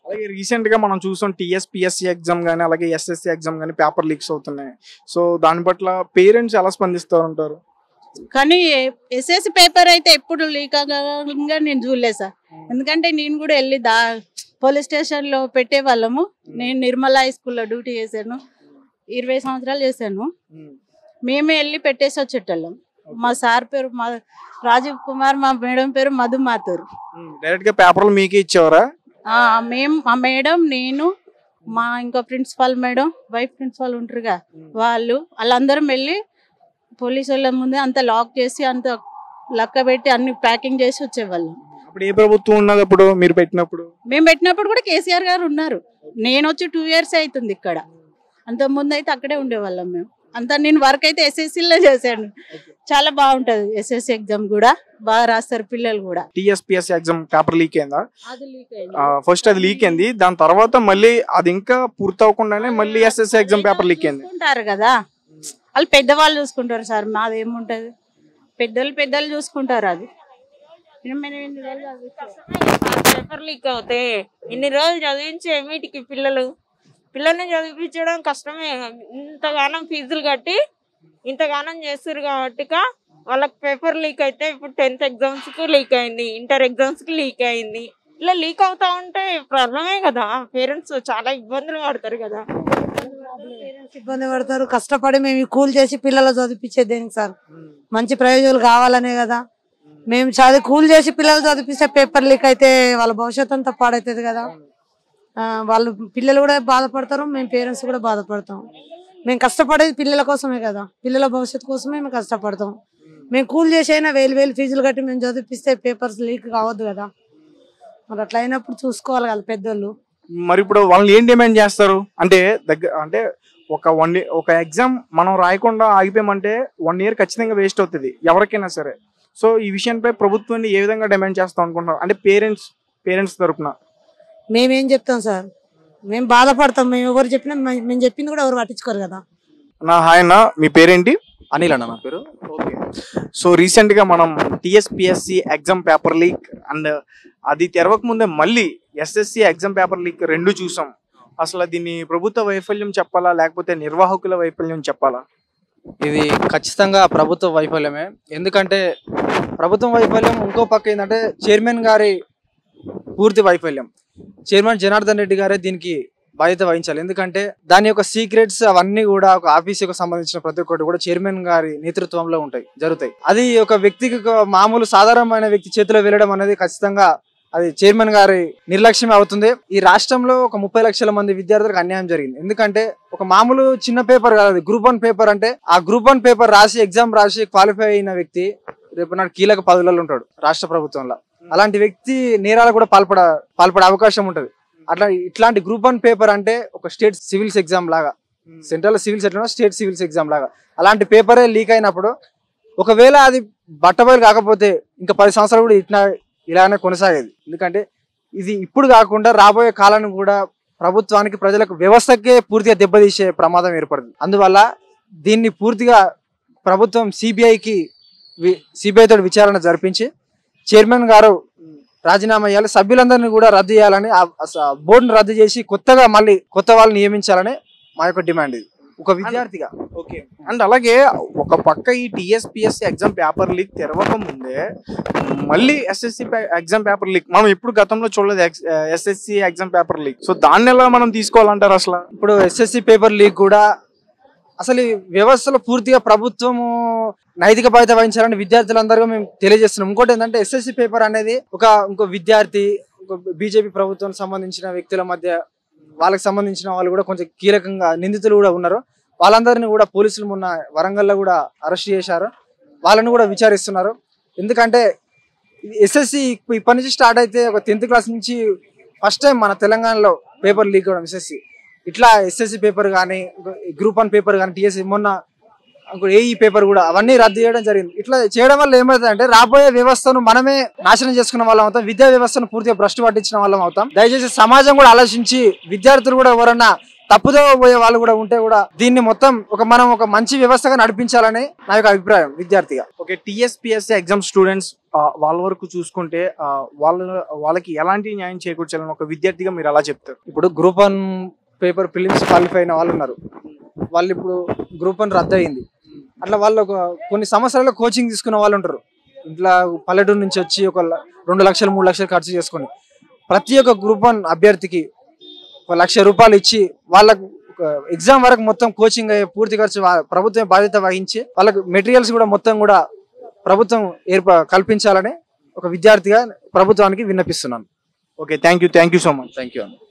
అలాగే రీసెంట్ గా మనం చూసాం టీఎస్పిఎస్సి ఎగ్జామ్ కానీ అలాగే ఎస్ఎస్సి ఎగ్జామ్ కానీ పేపర్ లీక్స్ అవుతున్నాయి సో దాని పట్ల పేరెంట్స్ ఎలా స్పందిస్తూ ఉంటారు కానీ ఎస్ఎస్సి పేపర్ అయితే ఎప్పుడు లీక్ అవ్వగా నేను చూడలేదు సార్ ఎందుకంటే నేను కూడా వెళ్ళి దా పోలీస్ స్టేషన్లో పెట్టేవాళ్ళము నేను నిర్మలా హై స్కూల్లో డ్యూటీ చేశాను ఇరవై సంవత్సరాలు చేశాను మేమే వెళ్ళి పెట్టేసి వచ్చేటోళ్ళం మా సార్ పేరు మా రాజీవ్ కుమార్ మా మేడం పేరు మధు మాథూర్ డైరెక్ట్ గా పేపర్లు మీకే ఇచ్చేవారా ఆ, మేం మా మేడం నేను మా ఇంకో ప్రిన్సిపాల్ మేడం వైఫ్ ప్రిన్సిపాల్ ఉంటారుగా వాళ్ళు వాళ్ళందరం వెళ్ళి పోలీసు వాళ్ళ ముందే అంత లాక్ చేసి అంత లక్క పెట్టి అన్ని ప్యాకింగ్ చేసి వచ్చేవాళ్ళం అప్పుడు ఏ ప్రభుత్వం ఉన్నది అప్పుడు మీరు పెట్టినప్పుడు మేము పెట్టినప్పుడు కూడా కేసీఆర్ గారు ఉన్నారు నేను వచ్చి టూ ఇయర్స్ అవుతుంది ఇక్కడ అంత ముందు అయితే అక్కడే ఉండేవాళ్ళం మేము అంత నేను వర్క్ అయితే ఎస్ఎస్సీలో చేశాను చాలా బాగుంటది ఎస్ఎస్సి ఎగ్జామ్ కూడా బాగా రాస్తారు పిల్లలు కూడా టీఎస్పిఎస్సి ఎగ్జామ్ పేపర్ లీక్ అయిందా అది లీక్ ఫస్ట్ అది లీక్ అయింది దాని తర్వాత మళ్ళీ అది ఇంకా పూర్తి అవ్వకుండానే మళ్ళీ ఎస్ఎస్సి ఎగ్జామ్ పేపర్ లీక్ అయింది చూసుకుంటారు కదా వాళ్ళు పెద్దవాళ్ళు చూసుకుంటారు సార్ మాది ఏముంటది పెద్దలు పెద్దలు చూసుకుంటారు అది మేము ఎన్ని రోజులు చదివించాం? పేపర్ లీక్ అవుతే ఇన్ని రోజులు చదివించే వీటికి పిల్లలు పిల్లల్ని చదివించడం కష్టమే ఇంతగానం ఫీజులు కట్టి ఇంతగానం చేస్తారు కాబట్టి వాళ్ళకి పేపర్ లీక్ అయితే ఇప్పుడు టెన్త్ ఎగ్జామ్స్ కి లీక్ అయింది ఇంటర్ ఎగ్జామ్స్ కి లీక్ అయింది ఇలా లీక్ అవుతా ఉంటే ప్రాబ్లమే కదా పేరెంట్స్ చాలా ఇబ్బందులు పడతారు కదా పేరెంట్స్ ఇబ్బంది పడతారు కష్టపడి మేము ఈ కూల్ చేసి పిల్లలు చదివించేది దేనికి సార్ మంచి ప్రయోజనాలు కావాలనే కదా మేము చదివి కూల్ చేసి పిల్లలు చదివిస్తే పేపర్ లీక్ అయితే వాళ్ళ భవిష్యత్తు అంతా పాడవుతుంది కదా ఆ, వాళ్ళు పిల్లలు కూడా బాధపడతారు మేము పేరెంట్స్ కూడా బాధపడతాం మేము కష్టపడేది పిల్లల కోసమే కదా పిల్లల భవిష్యత్తు కోసమే మేము కష్టపడతాం మేము కూల్ చేసి అయినా వేలు వేలు ఫీజులు కట్టి మేము చదివిస్తే పేపర్స్ లీక్ కావద్దు కదా మరి అట్లా అయినప్పుడు చూసుకోవాలి కదా పెద్దోళ్ళు మరి ఇప్పుడు వాళ్ళని ఏం డిమాండ్ చేస్తారు అంటే దగ్గర అంటే ఒక వన్ ఒక ఎగ్జామ్ మనం రాయకుండా ఆగిపోయామంటే వన్ ఇయర్ ఖచ్చితంగా వేస్ట్ అవుతుంది ఎవరికైనా సరే సో ఈ విషయంపై ప్రభుత్వాన్ని ఏ విధంగా డిమాండ్ చేస్తాం అనుకుంటున్నారు అంటే పేరెంట్స్ పేరెంట్స్ తరపున మేమేం చెప్తాం సార్ మేము బాధపడతాం మేము ఎవరు చెప్పినా మే- మేము చెప్పింది కూడా ఎవరు పట్టించుకోరు కదా నా హాయ్ అన్న మీ పేరేంటి అనిల్ అన్న నా పేరు ఓకే సో రీసెంట్ గా మనం TSPSC exam paper leak and అది తెరవక ముందే మళ్ళీ ఎస్ఎస్సి ఎగ్జామ్ పేపర్ లీక్ రెండు చూసాం అసలు దీన్ని ప్రభుత్వ వైఫల్యం చెప్పాలా లేకపోతే నిర్వాహకుల వైఫల్యం చెప్పాలా ఇది ఖచ్చితంగా ప్రభుత్వ వైఫల్యమే ఎందుకంటే ప్రభుత్వం వైఫల్యం ఇంకో పక్క ఏంటంటే చైర్మన్ గారి పూర్తి వైఫల్యం చైర్మన్ జనార్దన్ రెడ్డి గారే దీనికి బాధ్యత వహించాలి ఎందుకంటే దాని యొక్క సీక్రెట్స్ అవన్నీ కూడా ఒక ఆఫీసుకు సంబంధించిన ప్రతి ఒక్కటి కూడా చైర్మన్ గారి నేతృత్వంలో ఉంటాయి జరుగుతాయి అది ఒక వ్యక్తికి ఒక మామూలు సాధారణమైన వ్యక్తి చేతిలో వెళ్ళడం అనేది ఖచ్చితంగా అది చైర్మన్ గారి నిర్లక్ష్యం అవుతుంది ఈ రాష్ట్రంలో ఒక ముప్పై లక్షల మంది విద్యార్థులకు అన్యాయం జరిగింది ఎందుకంటే ఒక మామూలు చిన్న పేపర్ కాదు గ్రూప్ వన్ పేపర్ అంటే ఆ గ్రూప్ వన్ పేపర్ రాసి ఎగ్జామ్ రాసి క్వాలిఫై అయిన వ్యక్తి రేపు నాడు కీలక పదవులలో ఉంటాడు రాష్ట్ర ప్రభుత్వంలో అలాంటి వ్యక్తి నేరాలు కూడా పాల్పడ పాల్పడే అవకాశం ఉంటది అట్లా ఇట్లాంటి గ్రూప్ వన్ పేపర్ అంటే ఒక స్టేట్ సివిల్స్ ఎగ్జామ్ లాగా సెంట్రల్ సివిల్స్ ఎట్లా స్టేట్ సివిల్స్ ఎగ్జామ్ లాగా అలాంటి పేపరే లీక్ అయినప్పుడు ఒకవేళ అది బట్టబయలు కాకపోతే ఇంకా పది సంవత్సరాలు కూడా ఇట్లా ఇలానే కొనసాగేది ఎందుకంటే ఇది ఇప్పుడు కాకుండా రాబోయే కాలాన్ని కూడా ప్రభుత్వానికి ప్రజలకు వ్యవస్థకే పూర్తిగా దెబ్బతీసే ప్రమాదం ఏర్పడుతుంది అందువల్ల దీన్ని పూర్తిగా ప్రభుత్వం సిబిఐకి సిబిఐ తోటి విచారణ జరిపించి చైర్మన్ గారు రాజీనామా చేయాలి సభ్యులందరినీ కూడా రద్దు చేయాలని ఆ- ఆ బోర్డును రద్దు చేసి కొత్తగా మళ్ళీ కొత్త వాళ్ళని నియమించాలని మా యొక్క డిమాండ్ ఇది ఒక విద్యార్థిగా ఓకే అండ్ అలాగే ఒక పక్క ఈ టిఎస్పిఎస్సి ఎగ్జామ్ పేపర్ లీక్ తెరవక ముందే మళ్ళీ ఎస్ఎస్సి ఎగ్జామ్ పేపర్ లీక్ మనం ఎప్పుడు గతంలో చూడలేదు SSC exam paper leak so దాన్ని ఎలా మనం తీసుకోవాలంటారు అసలు ఇప్పుడు ఎస్ఎస్సి పేపర్ లీక్ కూడా అసలు ఈ వ్యవస్థలో పూర్తిగా ప్రభుత్వము నైతిక బాధ్యత వహించాలని విద్యార్థులందరూ మేము తెలియజేస్తున్నాం ఇంకోటి ఏంటంటే ఎస్ఎస్సి పేపర్ అనేది ఒక ఇంకో విద్యార్థి ఒక బీజేపీ ప్రభుత్వానికి సంబంధించిన వ్యక్తుల మధ్య వాళ్ళకి సంబంధించిన వాళ్ళు కూడా కొంచెం కీలకంగా నిందితులు కూడా ఉన్నారు వాళ్ళందరినీ కూడా పోలీసులు మొన్న వరంగల్లో కూడా అరెస్ట్ చేశారు వాళ్ళని కూడా విచారిస్తున్నారు ఎందుకంటే ఎస్ఎస్సి ఇప్పటి నుంచి స్టార్ట్ అయితే ఒక టెన్త్ క్లాస్ నుంచి ఫస్ట్ టైం మన తెలంగాణలో పేపర్ లీక్ అవ్వడం ఎస్ఎస్సి ఇట్లా ఎస్ఎస్సి పేపర్ కానీ గ్రూప్ వన్ పేపర్ కానీ టీఎస్సి మొన్న ఇంకో ఏఈ పేపర్ కూడా అవన్నీ రద్దు చేయడం జరిగింది ఇట్లా చేయడం వల్ల ఏమవుతుందంటే రాబోయే వ్యవస్థను మనమే నాశనం చేసుకున్న వాళ్ళం అవుతాం విద్యా వ్యవస్థను పూర్తిగా భ్రష్టు పట్టించిన వాళ్ళం అవుతాం దయచేసి సమాజం కూడా ఆలోచించి విద్యార్థులు కూడా ఎవరన్నా తప్పుదో పోయే వాళ్ళు కూడా ఉంటే కూడా దీన్ని మొత్తం ఒక మనం ఒక మంచి వ్యవస్థగా నడిపించాలని నా యొక్క అభిప్రాయం విద్యార్థిగా ఓకే టిఎస్పిఎస్సి ఎగ్జామ్ స్టూడెంట్స్ వాళ్ళ వరకు చూసుకుంటే ఆ, వాళ్ళ వాళ్ళకి ఎలాంటి న్యాయం చేకూర్చాలని ఒక విద్యార్థిగా మీరు అలా చెప్తారు ఇప్పుడు group one paper prelims qualify అయిన వాళ్ళు ఉన్నారు వాళ్ళు ఇప్పుడు గ్రూప్ వన్ రద్దు అయింది అట్లా వాళ్ళు ఒక కొన్ని సంవత్సరాలు కోచింగ్ తీసుకున్న వాళ్ళు ఉంటారు ఇంట్లో పల్లెటూరు నుంచి వచ్చి ఒక ల- రెండు లక్షలు మూడు లక్షలు ఖర్చు చేసుకొని ప్రతి ఒక్క గ్రూప్ వన్ అభ్యర్థికి ఒక లక్ష రూపాయలు ఇచ్చి వాళ్ళకు ఎగ్జామ్ వరకు మొత్తం కోచింగ్ అయ్యే పూర్తి ఖర్చు వా- ప్రభుత్వం బాధ్యత వహించి వాళ్ళకి మెటీరియల్స్ కూడా మొత్తం కూడా ప్రభుత్వం ఏర్ప కల్పించాలని ఒక విద్యార్థిగా ప్రభుత్వానికి విన్నపిస్తున్నాను okay thank you thank you so much thank you